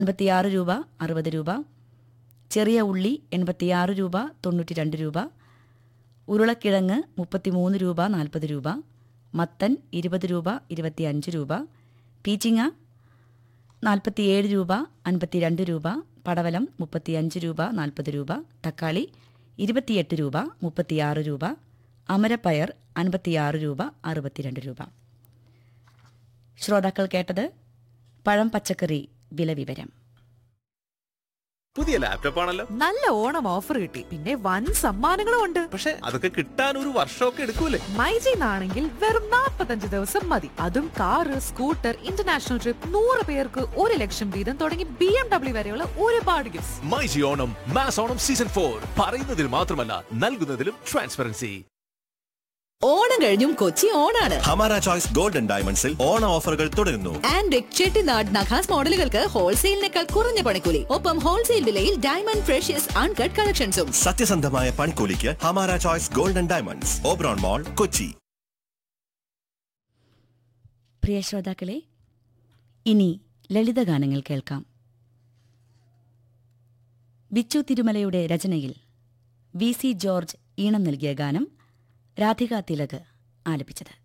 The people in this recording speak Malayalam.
എൺപത്തിയാറ് രൂപ അറുപത് രൂപ ചെറിയ ഉള്ളി എൺപത്തിയാറ് രൂപ തൊണ്ണൂറ്റി രണ്ട് രൂപ ഉരുളക്കിഴങ്ങ് മുപ്പത്തിമൂന്ന് രൂപ നാൽപ്പത് രൂപ മത്തൻ ഇരുപത് രൂപ ഇരുപത്തിയഞ്ച് രൂപ പീച്ചിങ്ങ നാൽപ്പത്തിയേഴ് രൂപ അൻപത്തിരണ്ട് രൂപ പടവലം മുപ്പത്തിയഞ്ച് രൂപ നാൽപ്പത് രൂപ തക്കാളി ഇരുപത്തിയെട്ട് രൂപ മുപ്പത്തിയാറ് രൂപ അമരപ്പയർ അൻപത്തിയാറ് രൂപ അറുപത്തിരണ്ട് രൂപ ശ്രോതാക്കൾ കേട്ടത് പഴം പച്ചക്കറി വില വിവരം പുതിയ ലാപ്ടോപ്പ് ആണല്ലോ നല്ല ഓണം ഓഫർ കിട്ടി പിന്നെ വൻ സമ്മാനങ്ങളും ഉണ്ട് പക്ഷെ അതൊക്കെ കിട്ടാൻ ഒരു വർഷമൊക്കെ എടുക്കൂലേ മൈജിന്നാണെങ്കിൽ വെറും 45 ദിവസം മതി അതും കാറ് സ്കൂട്ടർ ഇന്റർനാഷണൽ ട്രിപ്പ് നൂറ് പേർക്ക് ഒരു ലക്ഷം വീതം തുടങ്ങി ബി എം ഡബ്ല്യു വരെയുള്ള ഒരുപാട് gift myG Onam mass Onam season for പറയുന്നതിൽ മാത്രമല്ല നൽകുന്നതിലും ട്രാൻസ്പെറൻസി ഓണം കഴിഞ്ഞും കൊച്ചി ഓണാണ് ഹമാര ചോയ്സ് ഗോൾഡൻ ഡയമണ്ട്സിൽ ഓണ ഓഫറുകൾ തുടരുന്നു ആൻഡ് ചെട്ടിനാട് നഖാസ് മോഡലുകൾക്ക് ഹോൾസെയിലിനേക്കാൾ കുറഞ്ഞ പണിക്കൂലി ഒപ്പം ഹോൾസെയിൽ വിലയിൽ ഡയമണ്ട് ഫ്രഷ്യസ് അൺകട്ട് കളക്ഷൻസും സത്യസന്ധമായ പണിക്കൂലിക്ക് ഹമാര choice golden diamonds Oberon mall Kochi പ്രിയ ശ്രോതാക്കളെ ഇനി ലളിതഗാനങ്ങൾ കേൾക്കാം ബിച്ചു തിരുമലയുടെ രചനയിൽ വി സി ജോർജ് ഈണം നൽകിയ ഗാനം രാധിക തിലക് ആലപിച്ചത്